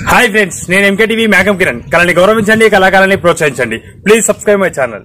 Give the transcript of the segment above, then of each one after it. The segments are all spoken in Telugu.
హాయ్ ఫ్రెండ్స్ నేను ఎంకేటీవీ మేఘం కిరణ్ కళని గౌరవించండి కళాకారాన్ని ప్రోత్సహించండి ప్లీజ్ సబ్స్క్రైబ్ మై ఛానల్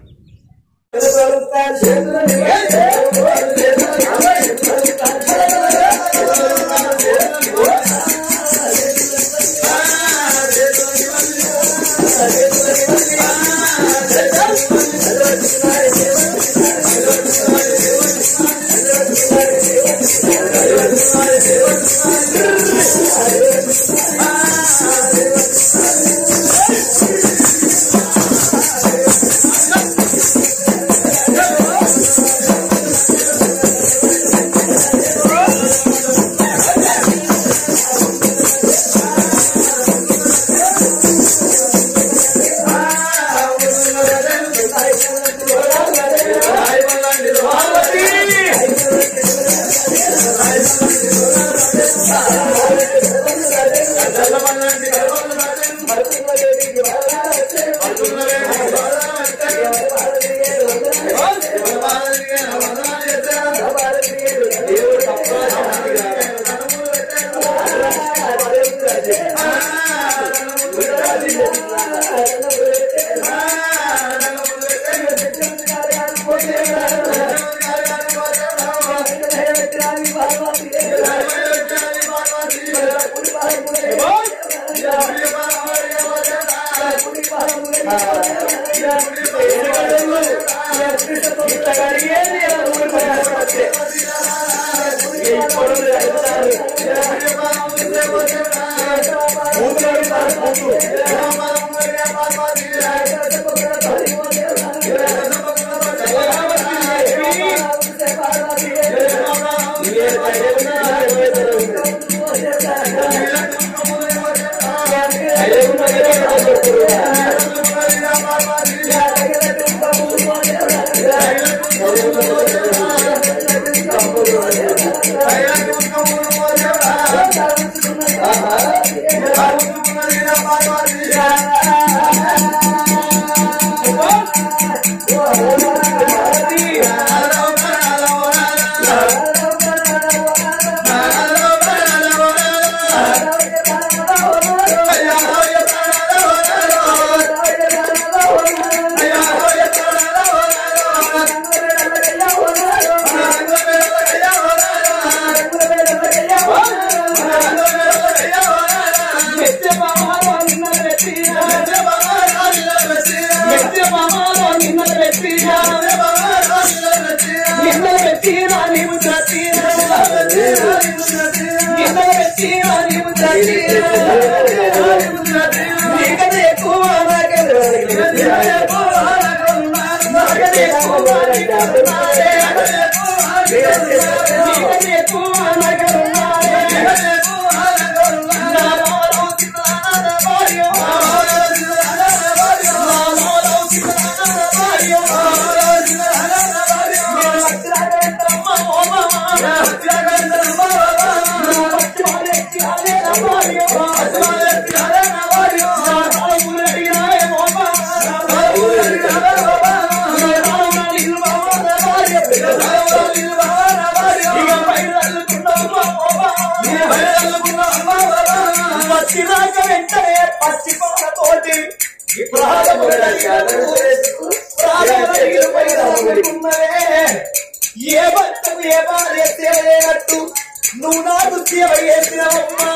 ఏ భర్తకు ఏ భార్య సేవలేనట్టు నువ్వు నాకు సేవ చేసినవమ్మా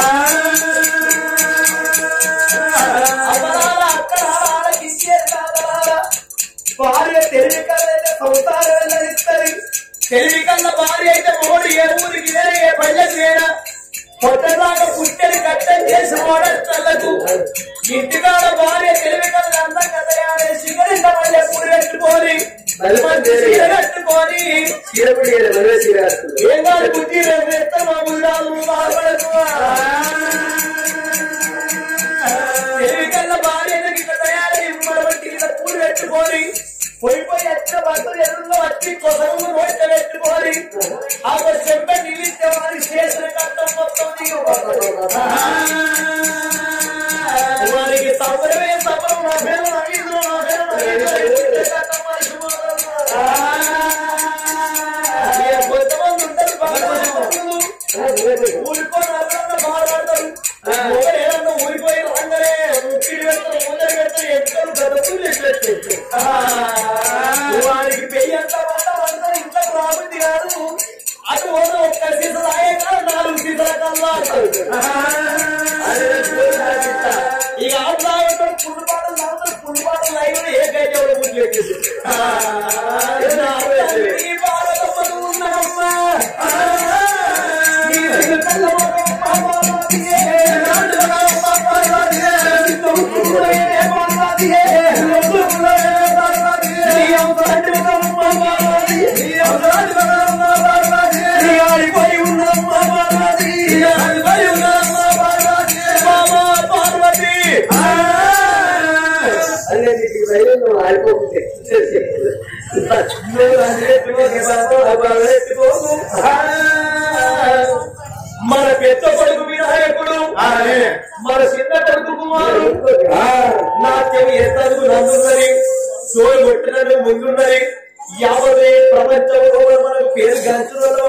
అమరాల అక్కడ ఆలకించేది కాదరాల. భార్య తెలివి కల్లైతే సంసారం వెళ్ళనిస్తుంది తెలివి కల్ల భార్య అయితే మోడి ఏ ఊరికి వేరే ఏ పల్లెకి వేరా పొట్టలాగా పుట్టెని కట్టం చేసి ఓడలకు ఇంటికాడ భార్య తెలివి కల్ల అందంగా తయారై సిగరెట్ మళ్ళీ పూడి పెట్టుకొని చీర కట్టుకొని ఏం కాదు బుద్ధి రేపు ఎత్తా మా బుద్ధాలు బాధపడకు తెలివికల్ల భార్యకి ఇట్లా తయారై మరొకటి ఇట్లా పూడి పెట్టుకొని పోయి పోయి ఎక్కడ బట్టలు ఎదురులో వచ్చి కొసము బయట పెట్టుకొని ఆ చెంప నిలిస్తే వారి చేసిన కట్టం మొత్తం దిగు వారికి సౌకర్యమే సఫలం నా పేరు నా వీధులు, నా పేరు నా వీధులు, కట్టం మనిషి మొదలు. ఏ కొంతమంది మారిపోతుంది మన పెద్ద కొడుకు వినాయకుడు మన చిన్న కొడుకు కుమారు నాట్యం ఎత్తదు నందున్నది సోలు కొట్టినట్టు ముందున్నది యావదే ప్రపంచంలో మనకు పేరు గంచులలో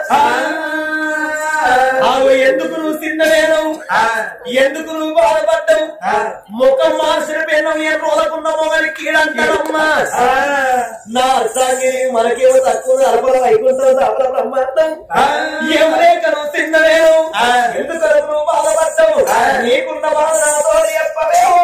ఆమె ఎందుకు నువ్వు తిన్నలేను ఎందుకు నువ్వు బాధపడ్డావు ముఖం మార్చిన పేరు ఏ రోజుకున్న మొగలి కీడంటారమ్మా నా అర్థాన్ని మనకేమో తక్కువ అలపలం అయిపోతుంది అలపలం బ్రహ్మార్థం ఎవరేక నువ్వు తిన్నలేను ఎందుకు నువ్వు బాధపడ్డావు నీకున్న బాధ నాతో చెప్పవే ఓ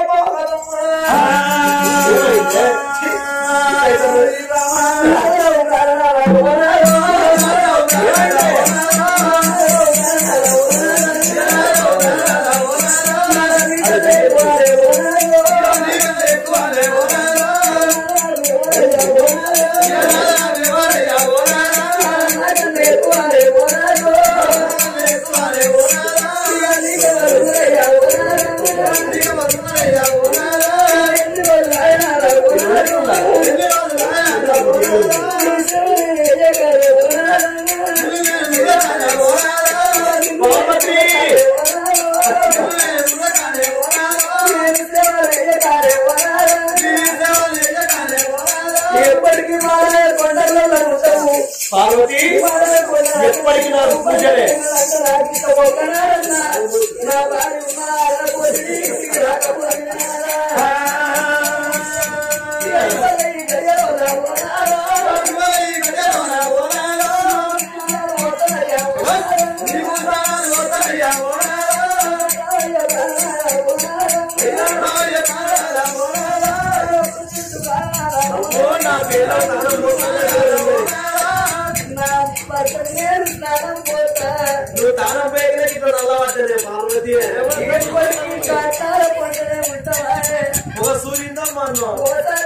ఎప్పటికీ మారే కొండలలో ఉంటాము పార్వతి ఎప్పటికీ నాకు పూజలే నా భార్య ఉన్నారని రాకపోయినా నువ్వు తానం పోయిన ఇట్లా నల్లబడ్డదే పార్వతి ఒక సూర్యుందమ్మా అన్నావు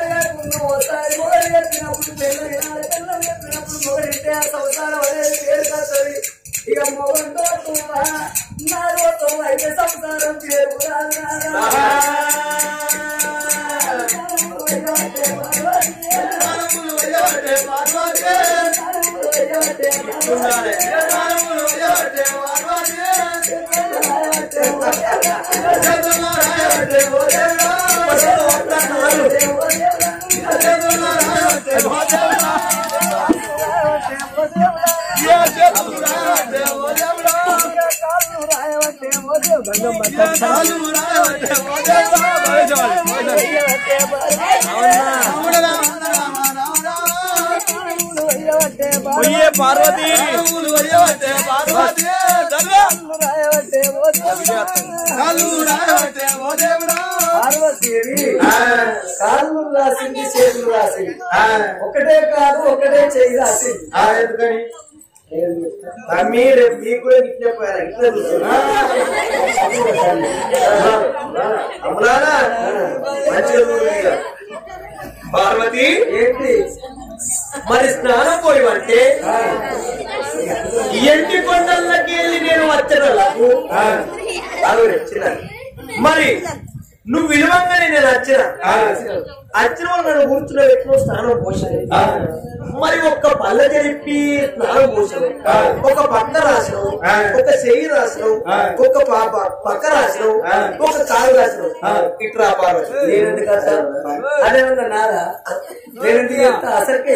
ఇక మొగంతో నాతో అయితే సంసారం పోయే పార్వతి పార్వతీదేవి కాళ్ళు రాసింది చేతులు రాసింది ఒకటే కాదు ఒకటే చెయ్యి రాసింది ఎందుకని మీరు మీకు కూడా ఇట్లే పోయారా ఇట్లే అమ్ములానా మంచిగా చూడు ఇక. పార్వతి ఏంటి మరి స్నానం పోయివంటే ఎంటి కొండలకి వెళ్ళి నేను వచ్చేటలకు మరి నువ్వు విలువంగానే నేను వచ్చిన వచ్చిన వాళ్ళు నన్ను కూర్చున్న వ్యక్తిలో స్నానం పోసాను మరి ఒక్క పళ్ళ జరిపి స్నానం పోసాను ఒక పక్క రాసినాం ఒక చెయ్యి రాసినాం ఒక పాప పక్క రాసినాం ఒక కాలు రాసినాం ఇట్లా పార్వతి నేనండి కదా అదే ఉందా నాదా నేనండి ఎంత అసలుకే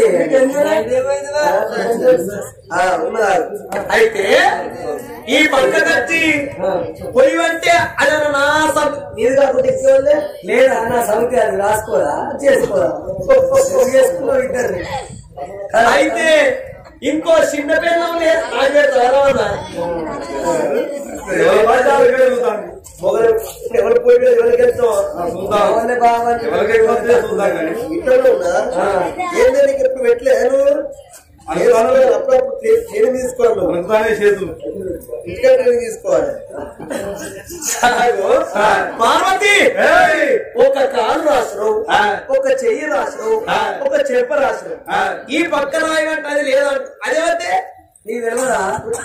ఆ, ఉన్నారు అయితే ఈ పక్క కచ్చి పొయ్యి అంటే అది నా సం నీది కాకుండా ఇచ్చేవాళ్ళే లేదా నా సమితి అది రాసుకోరా చేసుకోరా చేసుకున్నావు ఇద్దరిని అయితే ఇంకో చిన్న పిల్లలు లేదు ఆగే తర్వాత ఎవరు పోయి ఎవరికి వెళ్తాం బాగుంది బాగుంది ఇంట్లో ఉన్నా ఏంటంటే ఇక్కడ పెట్టలేను అప్పుడప్పుడు ట్రైన్ తీసుకోవాలి చేతులు ఇక్కడ ట్రైన్ తీసుకోవాలి పార్వతి ఒక కాలు రాసడం ఒక చెయ్యి రాసడం ఒక చెప్ప రాసడం ఈ పక్క రాయమంటే అది లేదంట అదేమంటే నీ తెలియదా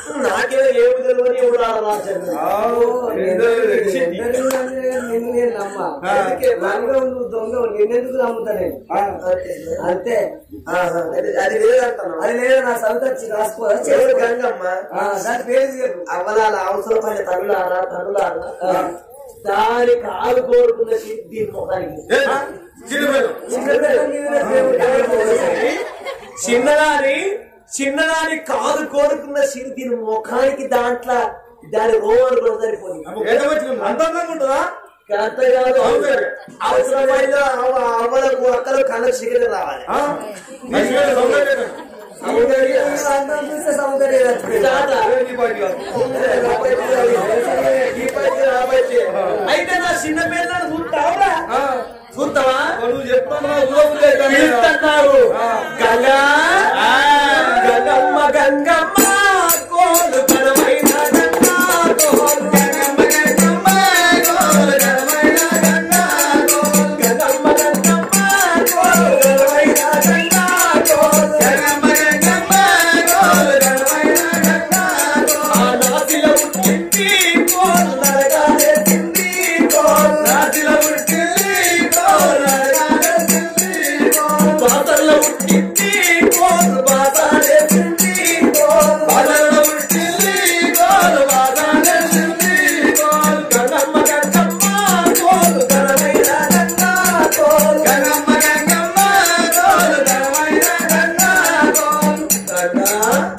నాకేదో ఏమి తెలియని ఎవరు రాశారు నిన్ను నేను నమ్మ అమ్మ లంగా ఉండు దొంగ ఉండు, నిన్నెందుకు నమ్ముతా నేను అంతే ఆహా. అది అది లేదంటున్నావు అది లేదా నా సంతర్చి రాసుకోదా ఎవరు చేసుకో. గంగమ్మ ఆ, దాని పేరు చెప్పు. అవలాల అవసరమైన తరులారా తరులారా దాని కాలు కోరుకున్న సిద్ధి ముఖానికి చిన్నపిల్లల మీద దేవుడు ఎవరు పోగొట్టాడు? చిన్నదాని చిన్నదాని కాలు కోరుకున్న సిరి దీని ముఖానికి దాంట్లో దాని రోమర్ కూడా సరిపోతుంది ఉంటుందా అంత కాదు అవసరమైన అవ- అవ్వలకు అక్కలు కళ్ళకు సిగరెట్ రావాలి సౌందర్యం అందరం చూస్తే సౌందర్యం చచ్చిపోయింది. తాత, అయితే నా చిన్న పిల్లలు చూస్తావురా చూస్తావా నువ్వు చెప్తాను పిలుస్తున్నారు గంగా గంగమ్మ గంగమ్మ కోలు ఘనమైన గంగా కోలు గంగమ్మ గంగమ్మ కోలు ఘనమైన గంగా కోలు గంగమ్మ గంగమ్మ కోలు ఘనమైన గంగా కోలు గంగమ్మ గంగమ్మ కోలు ఘనమైన గంగా కోలు ఆ నాసిలో పుట్టింది కోలు నరగాలేసింది కోలు నాసిలో పుట్టింది కోలు నరగాలేసింది కోలు బాసల్లో పుట్టింది కోలు బాసాలేసింది కోలు బాసల్లో పుట్టింది కోలు బాసాలేసింది కోలు గంగమ్మ గంగమ్మ కోలు ఘనమైన గంగా కోలు గంగమ్మ గంగమ్మ కోలు ఘనమైన గంగా కోలు గంగా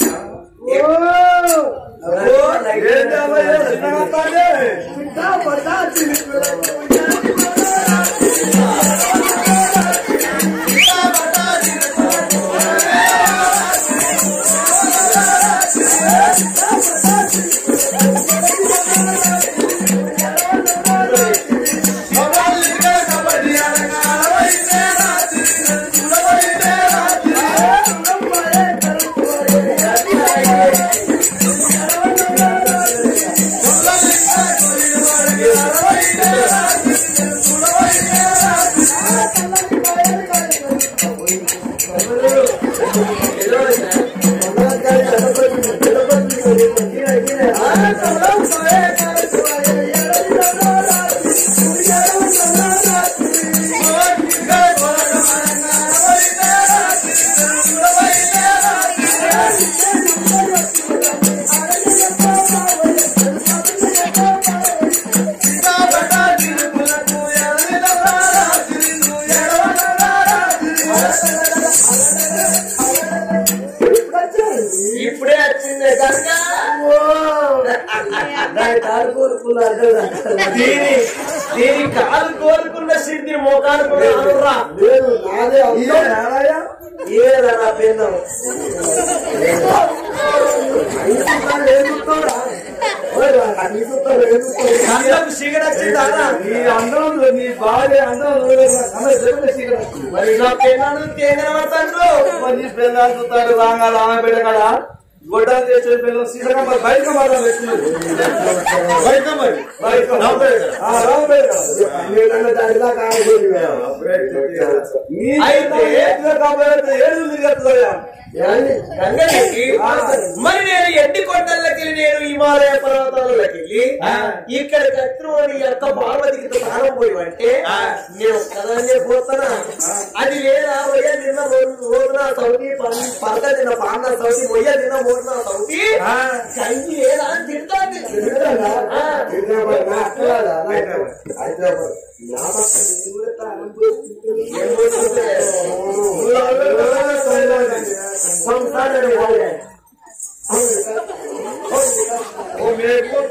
ఇప్పుడే వచ్చింది గంగా దాని తాడు కోరుకున్న అర్థం రాదు. దీని దీని కాలు కోరుకున్న సిద్ధి మోకాలు కూడా అనురా లేదు నాదే అవుతా ఏరా నా పేరు కళ్ళకు సిగరెట్ వచ్చిందా నీ అందరం నీ భార్య అందరం మరి నా పెన్నాను తేగనబడతాడు మరి నీ పిల్లలు చూస్తారు రాగా రామ బిడ్డ కదా గొడ్డలు చేసే పిల్లలు సీసగా మరి బయట మాత్రం పెట్టుకున్నారు బయట మరి బయట రామ బిడ్డ కదా. ఆ, రామ బిడ్డ కదా. నీ అయితే- అయితే కాబట్టి ఏడు తిరిగేస్తుందా గంగకి మరి నేను ఎడ్డి కొండలకి నేను హిమాలయ పర్వతాలకి ఇక్కడ కత్రుని యొక్క పార్వతికి స్థానం పోయి అంటే నేను ఒక్కదాన్నే పోతానా అది లేదా మొయ్య నిన్న రోజున సౌతి పరద నిన్న పాన్న సౌతి మొయ్య నిన్న మోసిన సౌతి కంగి లేదా అని తింటాంది ఆ. ఏం పోతుందే? సంసారం వాళ్ళే. ఓ మేకు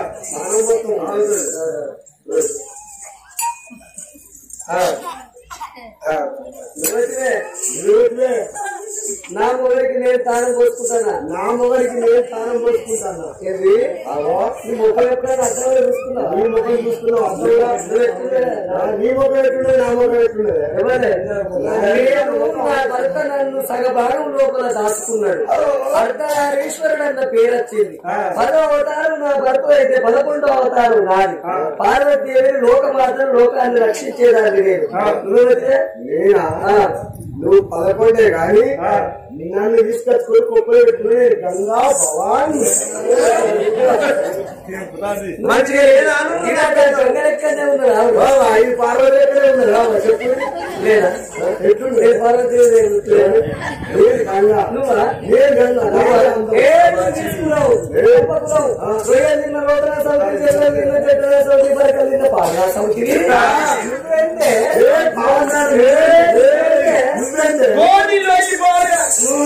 నా మొగడికి నేను తానం పోసుకుంటానా నా మొగడికి నేను తానం పోసుకుంటానా ఏంది నీ ముఖం ఎప్పుడైనా అర్థంలో చూసుకున్నా నీ ముఖం చూసుకున్నావు అర్థంలో నీ ముఖం ఎట్లుండే నా ముఖం ఎట్లుండే నేను నా భర్త నన్ను సగభాగం లోపల దాచుకున్నాడు అర్ధనారీశ్వరుడు అన్న పేరు వచ్చింది పదో అవతారం నా భర్త అయితే పదకొండో అవతారం నాది పార్వతీదేవి లోకమాత్రం లోకాన్ని రక్షించేదాన్ని నేను నువ్వైతే నేనా నువ్వు పదకొండే గాని నన్ను తీసుకొచ్చుకొని కుప్పలు పెట్టుకుని గంగా భవాని మంచిగా లేదా గంగలెక్కనే ఉన్నారు ఐదు పార్వతి ఎక్కడే ఉన్నారు రావా చెప్పు లేదా ఎట్లుండు ఏ పార్వతి లేదు లేదు గంగా నువ్వా నేను గంగా ఏ నువ్వు తీసుకున్నావు ఏ పక్కున్నావు సోయా నిన్న రోడ్ల సౌకర్యం చేసిన నిన్న చెట్ల సౌకర్యం పరకలు నిన్న పాగా సౌకర్యం నువ్వేంటే ఏ బాగున్నారు ఏ నువ్వేంటే మోడీలోకి పోరా.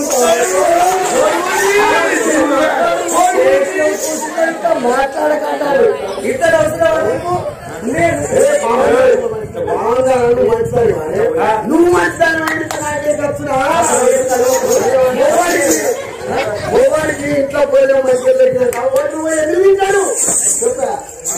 మాట్లాడకంటారు ఇద్దరు అవసరం నువ్వు మంచిదాను నాకే తప్పునా గోవాడికి ఇంట్లో పోయిన మంచిగా దొరికిన కాబట్టి నువ్వు ఎందుకు తింటాడు చెప్పా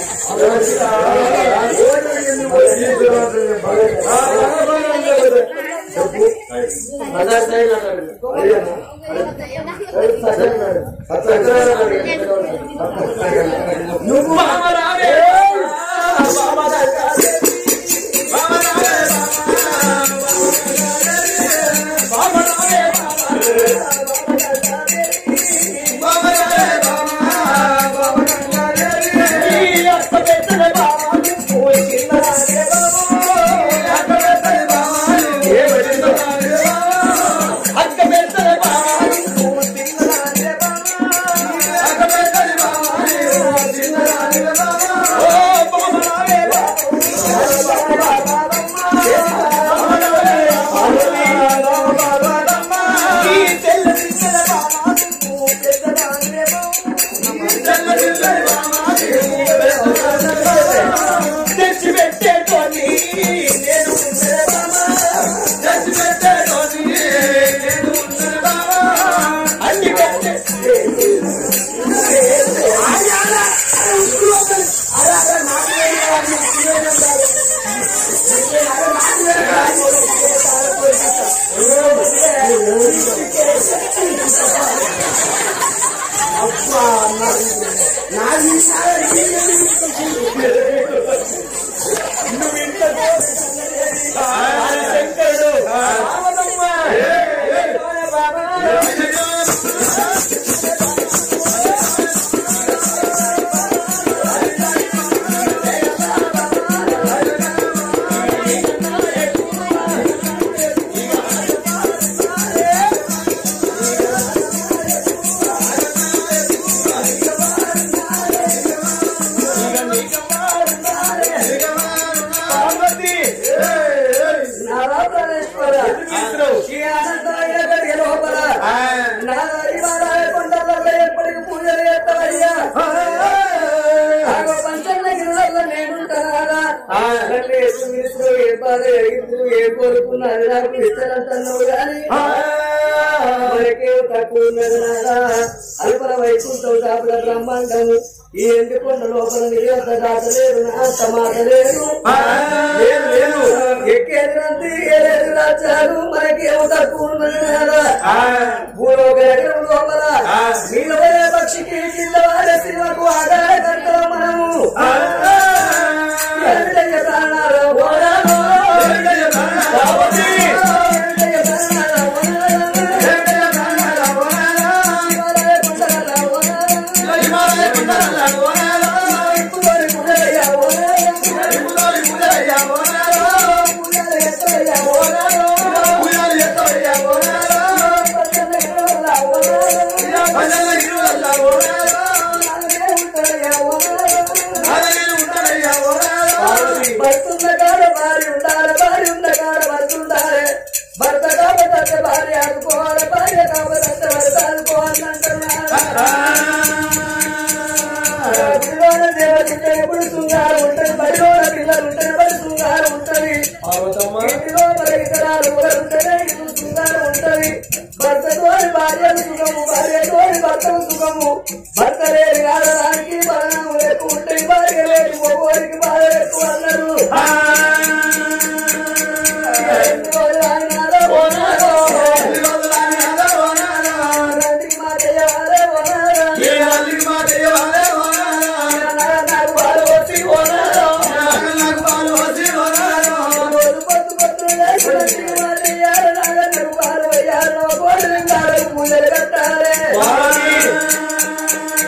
నువ్వు బామరావే. బామరావే. బామరావే. బామరావే. బామరావే. ఈ అత్త పెట్టిన బామలు పోయిందనే బాబు. అత్త పెట్టిన బామలు ఏమిటిందనే బాబు. అత్త పెట్టిన బామలు పోయిందనే బాబు. అత్త పెట్టిన బామలు పోయిందనే బాబు. ఓ బామరావే బాబు. ఈ తెల్ల తెల్ల బామలు పెద్దదానే బాబు. తెల్ల తెల్ల బామలు తెచ్చి పెట్టేటోని నేను ఉండేదామా తెచ్చి పెట్టేటోని నేను ఉండేదామా అన్ని పెట్టే శంకరుడు రామదమ్మ పార్వతి ఎప్పటికి పూజలు చేస్తావయ్యా పంచంలో నేనుంటారా ఏ బాధ ఎగిరు ఏ కోరుకున్నది నాకు ఇస్తానంటున్నావు కానీ మనకే తక్కువ ఉన్నది నాదా అల్పల వైకుంఠం దాపుల బ్రహ్మాండము ఈ ఎండికొండ లోపల నీరంత దాటలేరు నా అంత మాట లేదు లేదు, లేదు. ఎక్కేది నంది ఏలేదు రాజ్యాలు మనకేమో తక్కువ ఉన్నది నాదా భూలోక ఎగరం లోపల నీలవే పక్షికి కింద వాడే సినిమాకు ఆధార కంటలో మనము ఎంతయ్య ప్రాణాల ఓడాలో ఎంతయ్య ప్రాణాల భర్తుండ కాడ భార్య ఉండాలి భార్య ఉండ కాడ భర్త ఉండాలి భర్త కాబట్టి భార్య ఆడుకోవాలి భార్య కాబట్టి భర్త ఆడుకోవాలంటున్నాడు దేవత ఎప్పుడు శృంగారం ఉంటది బడిలోన పిల్లలు ఉంటది బడి శృంగారం ఉంటది ఇంటిలో మరి ఇతరాలు కూడా ఉంటది ఇల్లు శృంగారం ఉంటది భర్తతోని భార్యలు సుఖము భార్యతోని భర్తలు సుఖము భర్త లేని కాదడానికి బలనము ఎక్కువ ఉంటాయి భార్య లేని ఒక్కోరికి బాధ ఎక్కువ అన్నారు ఎన్ని రోజులు ఆగినారో పోనారో. తండ్రికి మాట ఇయ్యవారే పోనారా. నాకు బాధ వచ్చి పోనారో. రోజు పొద్దు పొద్దున లేచి తండ్రికి మాట ఇయ్యాలి, నాగన్నకు బాధ వెయ్యాలి, నా కోడలికి నాలుగు పూజలు కట్టాలి.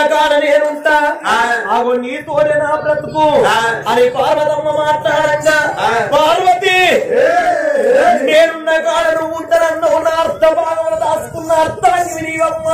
కాడ నేనుంటా ఆగో నీతోనే నా బ్రతుకు అని పార్వతమ్మ మాట్లాడంగా పార్వతి నేనున్న కాడ నువ్వు ఉంటానన్నావు నా అర్థ భాగంలో దాచుకున్న అర్థాన్ని వినివమ్మ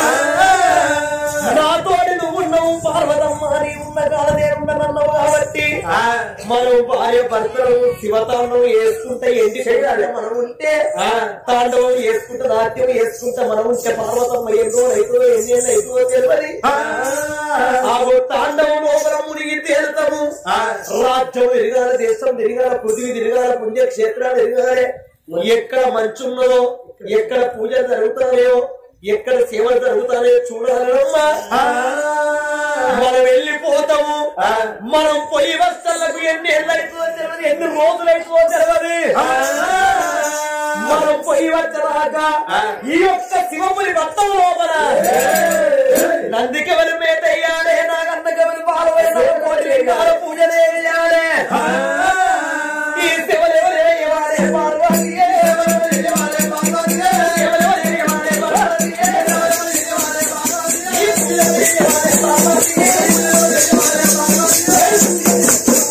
నాతోటి నువ్వు ఉన్నావు పార్వతమ్మ నీ ఉన్న కాడ నేనున్నానన్నావు కాబట్టి మనం భార్య భర్తలు శివతాండవం వేసుకుంటే ఏంటి చేయాలి మనం ఉంటే తాండవం వేసుకుంటే నాట్యం వేసుకుంటే మనం ఉంటే పార్వతమ్మ ఎన్నో రైతులు ఎన్ని రైతులు తెలియదు ఆగో తాండవం లోపల మునిగి తేలుతాము రాజ్యం తిరగాల దేశం తిరగాల పృథివీ తిరగాల పుణ్యక్షేత్రాలు తిరగాలి ఎక్కడ మంచి ఉన్నదో ఎక్కడ పూజ జరుగుతాయో ఎక్కడ సేవలు జరుగుతాయో చూడాలమ్మా మనం వెళ్ళిపోతాము మనం పొయ్యి వస్తలకు ఎన్ని ఏళ్ళైతుందో తెలియదు ఎన్ని రోజులైతుందో తెలియదు మనం పొయ్యి వచ్చరాక ఈ యొక్క శివపురి మొత్తం లోపల నందికెవరి మేత అయ్యాడే నాగన్నకెవరి పాలవైన కోటి లింగాల పూజ చేయాడే ఈ శివలెవరే ఇవాడే పార్వతీయే, ఎవరెవరే ఇవాడే పార్వతీయే, ఎవరెవరే ఇవాడే పార్వతీయే, ఎవరెవరే ఇవాడే పార్వతీయే, ఈ శివలెవరే ఇవాడే పార్వతీయే, ఎవరెవరే ఇవాడే పార్వతీయే.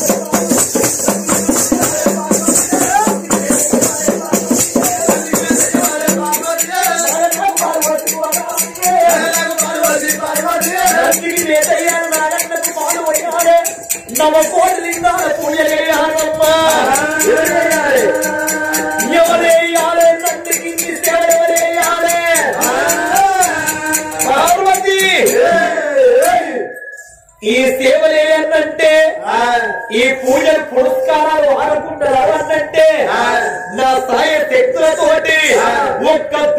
నందికి నేతయ్యాడు నాగన్నకు పాలు పోయినాడే నవ కోటి లింగాల పూజ చేయాలమ్మా ఎవరేయాలే నందికి నీ సేవ ఎవరేయాలే పార్వతి ఈ సేవలు ఏంటంటే ఈ పూజలు పురస్కారాలు ఆడుకుంటారు అనంటే నా సాయ శక్తులతోటి ఒక్క